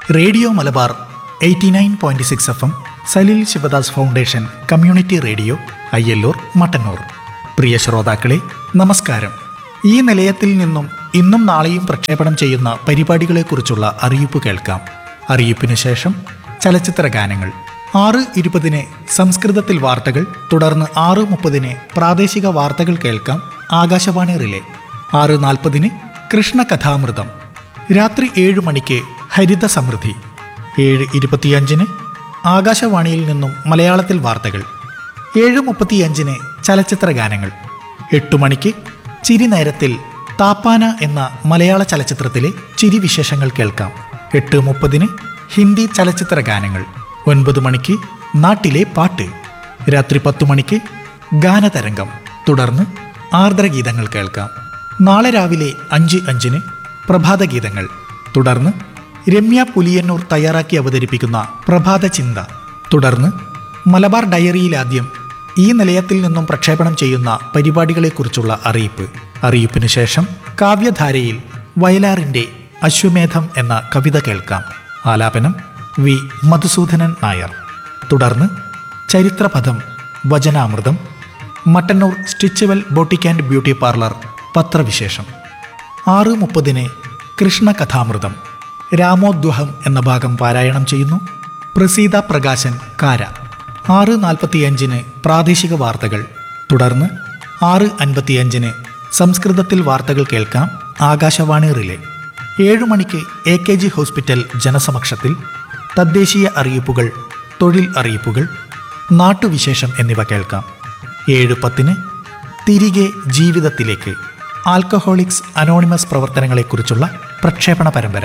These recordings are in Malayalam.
radio Malabar eighty nine point six F M Salil Sivadas foundation community radio Ayyallur Mattannur പ്രിയ ശ്രോതാക്കളെ നമസ്കാരം ഈ നിലയത്തിൽ നിന്നും ഇന്നും നാളെയും പ്രക്ഷേപണം ചെയ്യുന്ന പരിപാടികളെക്കുറിച്ചുള്ള അറിയിപ്പ് കേൾക്കാം അറിയിപ്പിന് ശേഷം ചലച്ചിത്ര ഗാനങ്ങൾ ആറ് ഇരുപതിന് സംസ്കൃതത്തിൽ വാർത്തകൾ തുടർന്ന് ആറ് മുപ്പതിന് പ്രാദേശിക വാർത്തകൾ കേൾക്കാം ആകാശവാണി റിലേ ആറ് നാൽപ്പതിന് കൃഷ്ണകഥാമൃതം രാത്രി ഏഴ് മണിക്ക് ഹരിത സമൃദ്ധി ഏഴ് ഇരുപത്തിയഞ്ചിന് ആകാശവാണിയിൽ നിന്നും മലയാളത്തിൽ വാർത്തകൾ ഏഴ് മുപ്പത്തിയഞ്ചിന് ചലച്ചിത്ര ഗാനങ്ങൾ എട്ടു മണിക്ക് ചിരി നേരത്തിൽ താപ്പാന എന്ന മലയാള ചലച്ചിത്രത്തിലെ ചിരി വിശേഷങ്ങൾ കേൾക്കാം എട്ട് മുപ്പതിന് ഹിന്ദി ചലച്ചിത്ര ഗാനങ്ങൾ ഒൻപത് മണിക്ക് നാട്ടിലെ പാട്ട് രാത്രി പത്തു മണിക്ക് ഗാനതരംഗം തുടർന്ന് ആർദ്രഗീതങ്ങൾ കേൾക്കാം നാളെ രാവിലെ അഞ്ച് അഞ്ചിന് പ്രഭാതഗീതങ്ങൾ തുടർന്ന് രമ്യ പുലിയന്നൂർ തയ്യാറാക്കി അവതരിപ്പിക്കുന്ന പ്രഭാത ചിന്ത തുടർന്ന് മലബാർ ഡയറിയിലാദ്യം ഈ നിലയത്തിൽ നിന്നും പ്രക്ഷേപണം ചെയ്യുന്ന പരിപാടികളെക്കുറിച്ചുള്ള അറിയിപ്പ് അറിയിപ്പിന് ശേഷം കാവ്യധാരയിൽ വയലാറിൻ്റെ അശ്വമേധം എന്ന കവിത കേൾക്കാം ആലാപനം വി മധുസൂദനൻ നായർ തുടർന്ന് ചരിത്രപഥം വചനാമൃതം Mattannur Stitchwell boutique and beauty parlour പത്രവിശേഷം ആറ് മുപ്പതിന് കൃഷ്ണകഥാമൃതം രാമോദ്വഹം എന്ന ഭാഗം പാരായണം ചെയ്യുന്നു പ്രസീത പ്രകാശൻ കാര ആറ് നാൽപ്പത്തിയഞ്ചിന് പ്രാദേശിക വാർത്തകൾ തുടർന്ന് ആറ് അൻപത്തിയഞ്ചിന് സംസ്കൃതത്തിൽ വാർത്തകൾ കേൾക്കാം ആകാശവാണി റിലേ ഏഴു മണിക്ക് എ കെ ജി ഹോസ്പിറ്റൽ ജനസമക്ഷത്തിൽ തദ്ദേശീയ അറിയിപ്പുകൾ തൊഴിൽ അറിയിപ്പുകൾ നാട്ടുവിശേഷം എന്നിവ കേൾക്കാം ഏഴ് പത്തിന് തിരികെ ജീവിതത്തിലേക്ക് ആൽക്കഹോളിക്സ് അനോണിമസ് പ്രവർത്തനങ്ങളെക്കുറിച്ചുള്ള പ്രക്ഷേപണ പരമ്പര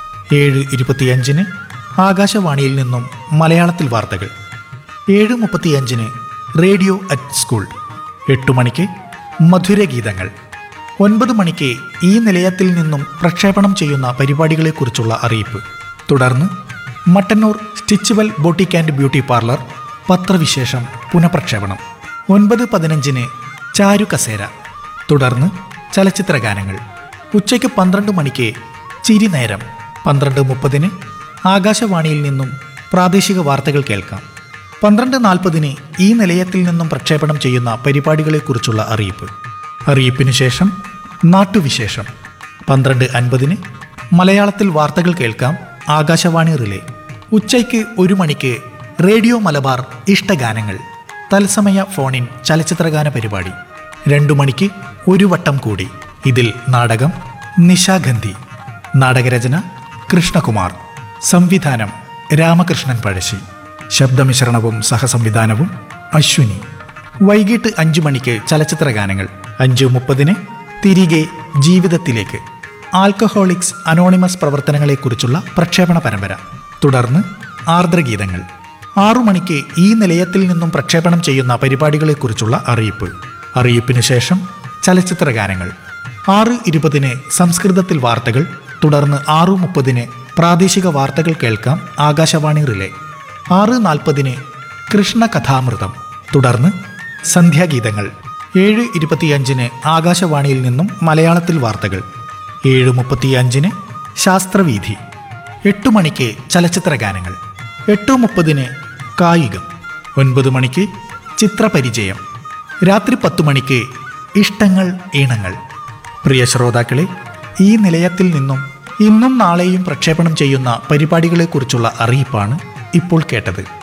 ഏഴ് ഇരുപത്തിയഞ്ചിന് ആകാശവാണിയിൽ നിന്നും മലയാളത്തിൽ വാർത്തകൾ ഏഴ് മുപ്പത്തിയഞ്ചിന് റേഡിയോ അറ്റ് സ്കൂൾ എട്ടു മണിക്ക് മധുരഗീതങ്ങൾ ഒൻപത് മണിക്ക് ഈ നിലയത്തിൽ നിന്നും പ്രക്ഷേപണം ചെയ്യുന്ന പരിപാടികളെക്കുറിച്ചുള്ള അറിയിപ്പ് തുടർന്ന് Mattannur Stitchwell boutique and beauty parlour പത്രവിശേഷം പുനഃപ്രക്ഷേപണം ഒൻപത് പതിനഞ്ചിന് ചാരു കസേര തുടർന്ന് ചലച്ചിത്ര ഗാനങ്ങൾ ഉച്ചയ്ക്ക് പന്ത്രണ്ട് മണിക്ക് ചിരി നേരം പന്ത്രണ്ട് മുപ്പതിന് ആകാശവാണിയിൽ നിന്നും പ്രാദേശിക വാർത്തകൾ കേൾക്കാം പന്ത്രണ്ട് നാൽപ്പതിന് ഈ നിലയത്തിൽ നിന്നും പ്രക്ഷേപണം ചെയ്യുന്ന പരിപാടികളെക്കുറിച്ചുള്ള അറിയിപ്പ് അറിയിപ്പിനു ശേഷം നാട്ടുവിശേഷം പന്ത്രണ്ട് അൻപതിന് മലയാളത്തിൽ വാർത്തകൾ കേൾക്കാം ആകാശവാണി റിലേ ഉച്ചയ്ക്ക് ഒരു മണിക്ക് റേഡിയോ മലബാർ ഇഷ്ടഗാനങ്ങൾ തത്സമയ ഫോണിൻ ചലച്ചിത്രഗാന പരിപാടി രണ്ടു മണിക്ക് ഒരു വട്ടം കൂടി ഇതിൽ നാടകം നിശാഗന്ധി നാടകരചന കൃഷ്ണകുമാർ സംവിധാനം രാമകൃഷ്ണൻ പഴശ്ശി ശബ്ദമിശ്രണവും സഹസംവിധാനവും അശ്വിനി വൈകിട്ട് അഞ്ചു മണിക്ക് ചലച്ചിത്ര ഗാനങ്ങൾ അഞ്ച് മുപ്പതിന് തിരികെ ജീവിതത്തിലേക്ക് ആൽക്കഹോളിക്സ് അനോണിമസ് പ്രവർത്തനങ്ങളെക്കുറിച്ചുള്ള പ്രക്ഷേപണ പരമ്പര തുടർന്ന് ആർദ്രഗീതങ്ങൾ ആറു മണിക്ക് ഈ നിലയത്തിൽ നിന്നും പ്രക്ഷേപണം ചെയ്യുന്ന പരിപാടികളെക്കുറിച്ചുള്ള അറിയിപ്പ് അറിയിപ്പിന് ശേഷം ചലച്ചിത്ര ഗാനങ്ങൾ ആറ് ഇരുപതിന് സംസ്കൃതത്തിൽ വാർത്തകൾ തുടർന്ന് ആറു മുപ്പതിന് പ്രാദേശിക വാർത്തകൾ കേൾക്കാം ആകാശവാണി റിലേ ആറ് നാൽപ്പതിന് കൃഷ്ണകഥാമൃതം തുടർന്ന് സന്ധ്യാഗീതങ്ങൾ ഏഴ് ഇരുപത്തിയഞ്ചിന് ആകാശവാണിയിൽ നിന്നും മലയാളത്തിൽ വാർത്തകൾ ഏഴ് മുപ്പത്തിയഞ്ചിന് ശാസ്ത്രവീഥി എട്ട് മണിക്ക് ചലച്ചിത്ര ഗാനങ്ങൾ എട്ട് മുപ്പതിന് കായികം ഒൻപത് മണിക്ക് ചിത്രപരിചയം രാത്രി പത്തു മണിക്ക് ഇഷ്ടങ്ങൾ ഈണങ്ങൾ പ്രിയ ശ്രോതാക്കളെ ഈ നിലയത്തിൽ നിന്നും ഇന്നും നാളെയും പ്രക്ഷേപണം ചെയ്യുന്ന പരിപാടികളെക്കുറിച്ചുള്ള അറിയിപ്പാണ് ഇപ്പോൾ കേട്ടത്